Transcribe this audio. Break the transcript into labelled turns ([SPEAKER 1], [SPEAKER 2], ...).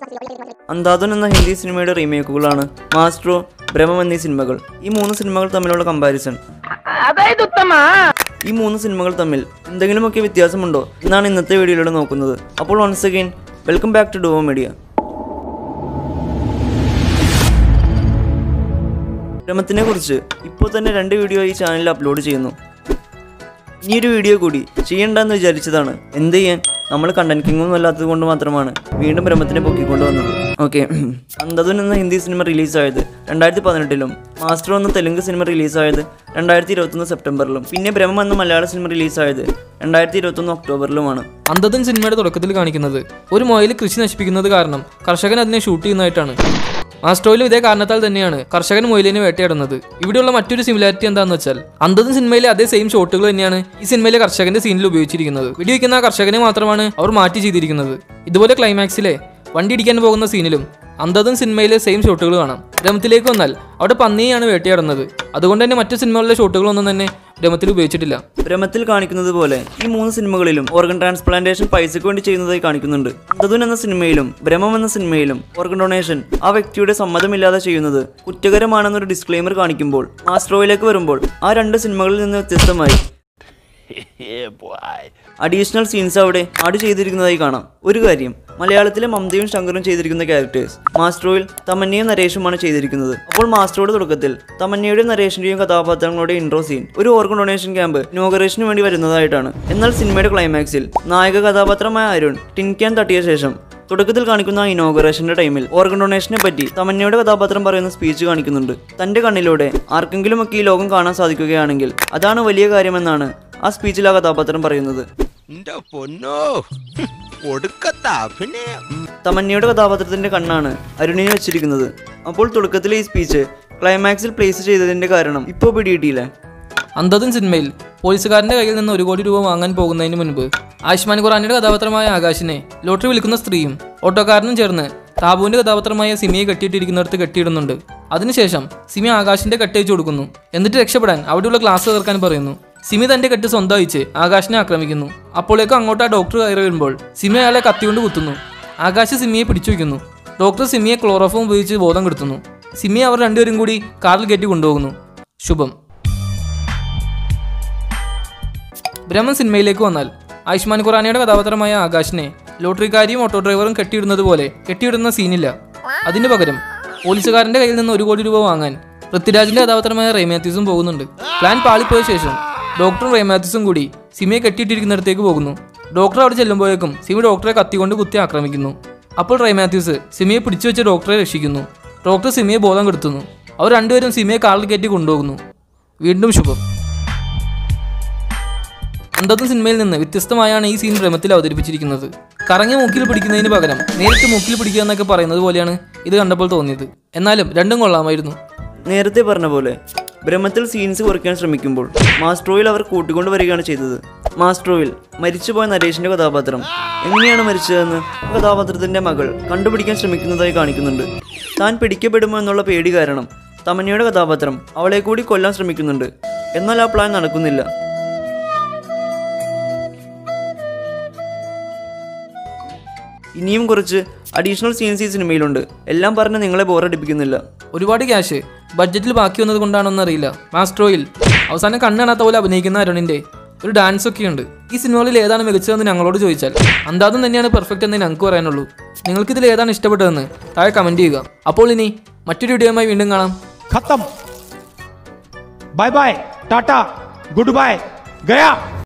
[SPEAKER 1] അന്താദൻ എന്ന ഹിന്ദി സിനിമയുടെ റീമേക്കുകളാണ് മാസ്ട്രോ ബ്രഹ്മം എന്നീ സിനിമകൾ ഈ മൂന്ന് സിനിമകൾ തമ്മിലുള്ള കമ്പാരിസൺ
[SPEAKER 2] അതായത് ഉത്തമ
[SPEAKER 1] ഈ മൂന്ന് സിനിമകൾ തമ്മിൽ എന്തെങ്കിലുമൊക്കെ വ്യത്യാസമുണ്ടോ എന്നാണ് ഇന്നത്തെ വീഡിയോയിലൂടെ നോക്കുന്നത് അപ്പോൾ once again welcome back to Duo media ബ്രഹ്മത്തിനെ കുറിച്ച് ഇപ്പോൾ തന്നെ രണ്ട് വീഡിയോ ഈ ചാനലിൽ അപ്ലോഡ് ചെയ്യുന്നു ഇനിയൊരു വീഡിയോ കൂടി ചെയ്യണ്ടെന്ന് വിചാരിച്ചതാണ് എന്ത് ചെയ്യാൻ നമ്മൾ കണ്ടന്റ് കിങ്ങൊന്നും അല്ലാത്തത് കൊണ്ട് മാത്രമാണ് വീണ്ടും ബ്രഹ്മത്തിനെ പൊക്കിക്കൊണ്ട് വന്നത് ഓക്കെ അന്തതുൻ എന്ന ഹിന്ദി സിനിമ റിലീസായത് രണ്ടായിരത്തി പതിനെട്ടിലും മാസ്റ്റർ എന്ന തെലുങ്ക് സിനിമ റിലീസായത് രണ്ടായിരത്തി ഇരുപത്തൊന്ന് സെപ്റ്റംബറിലും പിന്നെ ബ്രഹ്മം എന്ന മലയാള സിനിമ റിലീസായത് രണ്ടായിരത്തി ഇരുപത്തൊന്ന് ഒക്ടോബറിലുമാണ്
[SPEAKER 3] അന്ധതൻ സിനിമയുടെ തുടക്കത്തിൽ കാണിക്കുന്നത് ഒരു മൊയിൽ കൃഷി നശിപ്പിക്കുന്നത് കാരണം കർഷകൻ അതിനെ ഷൂട്ട് ചെയ്യുന്നതായിട്ടാണ് മാസ്ട്രോയിലും ഇതേ കാരണത്താൽ തന്നെയാണ് കർഷകൻ മൊയിലിനെ വേട്ടയാടുന്നത് ഇവിടെയുള്ള മറ്റൊരു സിമിലാരിറ്റി എന്താണെന്ന് വെച്ചാൽ അന്ധതൻ സിനിമയിലെ അതേ സെയിം ഷോട്ടുകൾ തന്നെയാണ് ഈ സിനിമയിലെ കർഷകന്റെ സീനിൽ ഉപയോഗിച്ചിരിക്കുന്നത് വെടിവെക്കുന്ന ആ കർഷകനെ മാത്രമാണ് അവർ മാറ്റി ചെയ്തിരിക്കുന്നത് ഇതുപോലെ ക്ലൈമാക്സിലെ വണ്ടി ഇടിക്കാൻ പോകുന്ന സീനിലും അന്ധതൻ സിനിമയിലെ സെയിം ഷോട്ടുകൾ കാണാം രമത്തിലേക്ക് വന്നാൽ അവിടെ പന്നിയെയാണ് വേട്ടയാടുന്നത് അതുകൊണ്ട് തന്നെ മറ്റു സിനിമകളിലെ ഷോട്ടുകളൊന്നും തന്നെ രമത്തിൽ ഉപയോഗിച്ചിട്ടില്ല
[SPEAKER 1] ബ്രഹ്മത്തിൽ കാണിക്കുന്നത് പോലെ ഈ മൂന്ന് സിനിമകളിലും ഓർഗൻ ട്രാൻസ്പ്ലാന്റേഷൻ പൈസയ്ക്ക് വേണ്ടി ചെയ്യുന്നതായി കാണിക്കുന്നുണ്ട് അന്തതുൻ എന്ന സിനിമയിലും ബ്രഹ്മം എന്ന സിനിമയിലും ഓർഗൻ ഡൊണേഷൻ ആ വ്യക്തിയുടെ സമ്മതമില്ലാതെ ചെയ്യുന്നത് കുറ്റകരമാണെന്നൊരു ഡിസ്ക്ലെയിമർ കാണിക്കുമ്പോൾ മാസ്ട്രോയിലേക്ക് വരുമ്പോൾ ആ രണ്ട് സിനിമകളിൽ നിന്ന് വ്യത്യസ്തമായി അഡീഷണൽ സീൻസ് അവിടെ ആഡ് ചെയ്തിരിക്കുന്നതായി കാണാം ഒരു കാര്യം മലയാളത്തിലെ മമതയും ശങ്കറും ചെയ്തിരിക്കുന്ന ക്യാരക്ടേഴ്സ് മാസ്ട്രോയിൽ തമന്നയും നരേഷുമാണ് ചെയ്തിരിക്കുന്നത് അപ്പോൾ മാസ്ട്രോയുടെ തുടക്കത്തിൽ തമന്നയുടെയും നരേഷിന്റെയും കഥാപാത്രങ്ങളുടെ ഇൻട്രോ സീൻ ഒരു ഓർഗൻ ഡൊണേഷൻ ക്യാമ്പ് ഇനോഗറേഷന് വേണ്ടി വരുന്നതായിട്ടാണ് എന്നാൽ സിനിമയുടെ ക്ലൈമാക്സിൽ നായക കഥാപാത്രമായ അരുൺ ടിൻ ക്യാൻ തട്ടിയ ശേഷം തുടക്കത്തിൽ കാണിക്കുന്ന ആ ഇനോഗറേഷന്റെ ടൈമിൽ ഓർഗൻ ഡൊണേഷനെ പറ്റി തമന്നയുടെ കഥാപാത്രം പറയുന്ന സ്പീച്ച് കാണിക്കുന്നുണ്ട് തന്റെ കണ്ണിലൂടെ ആർക്കെങ്കിലും ഒക്കെ ഈ ലോകം കാണാൻ സാധിക്കുകയാണെങ്കിൽ അതാണ് വലിയ കാര്യമെന്നാണ് ആ സ്പീച്ചിൽ ആ കഥാപാത്രം പറയുന്നത്
[SPEAKER 4] എന്റെ പൊന്നോ ഒടുക്കത്ത അഭിനയം
[SPEAKER 1] തമന്നയുടെ കഥാപാത്രത്തിന്റെ കണ്ണാണ് അരുണിന് വെച്ചിരിക്കുന്നത് അപ്പോൾ തുടക്കത്തിലെ ഈ സ്പീച്ച് ക്ലൈമാക്സിൽ പ്ലേസ് ചെയ്തതിന്റെ കാരണം ഇപ്പോൾ പിടികിട്ടിയില്ലേ
[SPEAKER 3] അന്ധതൻ സിനിമയിൽ പോലീസുകാരന്റെ കയ്യിൽ നിന്ന് ഒരു കോടി രൂപ വാങ്ങാൻ പോകുന്നതിന് മുൻപ് ആയുഷ്മാൻ ഖുറാനിയുടെ കഥാപാത്രമായ ആകാശിനെ ലോട്ടറി വിൽക്കുന്ന സ്ത്രീയും ഓട്ടോക്കാരനും ചേർന്ന് താബുവിന്റെ കഥാപാത്രമായ സിമിയെ കെട്ടിയിട്ടിരിക്കുന്നിടത്ത് കെട്ടിയിടുന്നുണ്ട് അതിനുശേഷം സിമി ആകാശിന്റെ കെട്ടയച്ചു കൊടുക്കുന്നു എന്നിട്ട് രക്ഷപ്പെടാൻ അവിടെയുള്ള ക്ലാസ് തീർക്കാൻ പറയുന്നു സിമി തന്റെ കെട്ട് സ്വന്തം ആകാശിനെ ആക്രമിക്കുന്നു അപ്പോഴേക്കും അങ്ങോട്ട് ആ ഡോക്ടർ കയറി വരുമ്പോൾ സിമി അയാളെ കത്തികൊണ്ട് കുത്തുന്നു ആകാശ് സിമിയെ പിടിച്ചു വയ്ക്കുന്നു ഡോക്ടർ സിമിയെ ക്ലോറോഫോം ഉപയോഗിച്ച് ബോധം കെടുത്തുന്നു സിമിയെ അവർ രണ്ടുപേരും കൂടി കാറിൽ കയറ്റി കൊണ്ടുപോകുന്നു ശുഭം ബ്രഹ്മൻ സിനിമയിലേക്ക് വന്നാൽ ആയുഷ്മാൻ ഖുറാനയുടെ കഥാപാത്രമായ ആകാശിനെ ലോട്ടറിക്കാരിയും ഓട്ടോ ഡ്രൈവറും കെട്ടിയിടുന്നത് പോലെ കെട്ടിയിടുന്ന സീനില്ല അതിന് പകരം പോലീസുകാരന്റെ കയ്യിൽ നിന്ന് ഒരു കോടി രൂപ വാങ്ങാൻ പൃഥ്വിരാജിന്റെ കഥാപാത്രമായ റേമാത്യൂസും പോകുന്നുണ്ട് പ്ലാൻ പാളിപ്പോയ ശേഷം ഡോക്ടറും റേമാത്യൂസും കൂടി സിമിയെ കെട്ടിയിട്ടിരിക്കുന്നിടത്തേക്ക് പോകുന്നു ഡോക്ടർ അവിടെ ചെല്ലുമ്പോഴേക്കും സിമി ഡോക്ടറെ കത്തിക്കൊണ്ട് കുത്തി ആക്രമിക്കുന്നു അപ്പോൾ റേമാത്യൂസ് സിമിയെ പിടിച്ചു വെച്ച് ഡോക്ടറെ രക്ഷിക്കുന്നു ഡോക്ടർ സിമിയെ ബോധം കെടുത്തുന്നു അവർ രണ്ടുപേരും സിമിയെ കാറിൽ കയറ്റി കൊണ്ടുപോകുന്നു വീണ്ടും ശുഭം അന്തത് സിനിമയിൽ നിന്ന് വ്യത്യസ്തമായാണ് ഈ സീൻ ഭ്രമത്തിൽ അവതരിപ്പിച്ചിരിക്കുന്നത് കറങ്ങി മൂക്കിൽ പിടിക്കുന്നതിന് പകരം നേരിട്ട് മൂക്കിൽ പിടിക്കുക എന്നൊക്കെ പറയുന്നത് പോലെയാണ് ഇത് കണ്ടപ്പോൾ തോന്നിയത് എന്നാലും രണ്ടും കൊള്ളാമായിരുന്നു
[SPEAKER 1] നേരത്തെ പറഞ്ഞ പോലെ ബ്രഹ്മത്തിൽ സീൻസ് കുറയ്ക്കാൻ ശ്രമിക്കുമ്പോൾ മാസ്ട്രോയിൽ അവർ കൂട്ടിക്കൊണ്ട് വരികയാണ് ചെയ്തത് മാസ്ട്രോയിൽ മരിച്ചുപോയ നരേഷിന്റെ കഥാപാത്രം എങ്ങനെയാണ് മരിച്ചതെന്ന് ആ കഥാപാത്രത്തിന്റെ മകൾ കണ്ടുപിടിക്കാൻ ശ്രമിക്കുന്നതായി കാണിക്കുന്നുണ്ട് താൻ പിടിക്കപ്പെടുമോ എന്നുള്ള പേടി കാരണം തമന്നയുടെ കഥാപാത്രം അവളെ കൂടി കൊല്ലാൻ ശ്രമിക്കുന്നുണ്ട് എന്നാൽ ആ പ്ലാൻ നടക്കുന്നില്ല ഇനിയും കുറച്ച് അഡീഷണൽ സീൻസ് ഈ സിനിമയിലുണ്ട് എല്ലാം പറഞ്ഞ് നിങ്ങളെ ബോറടിപ്പിക്കുന്നില്ല
[SPEAKER 3] ഒരുപാട് ക്യാഷ് ബഡ്ജറ്റിൽ ബാക്കി വന്നത് കൊണ്ടാണോന്ന് അറിയില്ല മാസ്ട്രോയിൽ അവസാനം കണ്ണാണാത്ത പോലെ അഭിനയിക്കുന്ന അരുണിന്റെ ഒരു ഡാൻസ് ഒക്കെ ഉണ്ട് ഈ സിനിമകളിൽ ഏതാണ് മികച്ചതെന്ന് ഞങ്ങളോട് ചോദിച്ചാൽ അന്താദം തന്നെയാണ് പെർഫെക്റ്റ് എന്ന് ഞങ്ങൾക്ക് പറയാനുള്ളൂ നിങ്ങൾക്ക് ഇതിൽ ഏതാണ് ഇഷ്ടപ്പെട്ടതെന്ന് താഴെ കമന്റ് ചെയ്യുക അപ്പോൾ ഇനി മറ്റൊരു വീഡിയോയുമായി വീണ്ടും കാണാം
[SPEAKER 5] खत्म bye bye tata good bye गया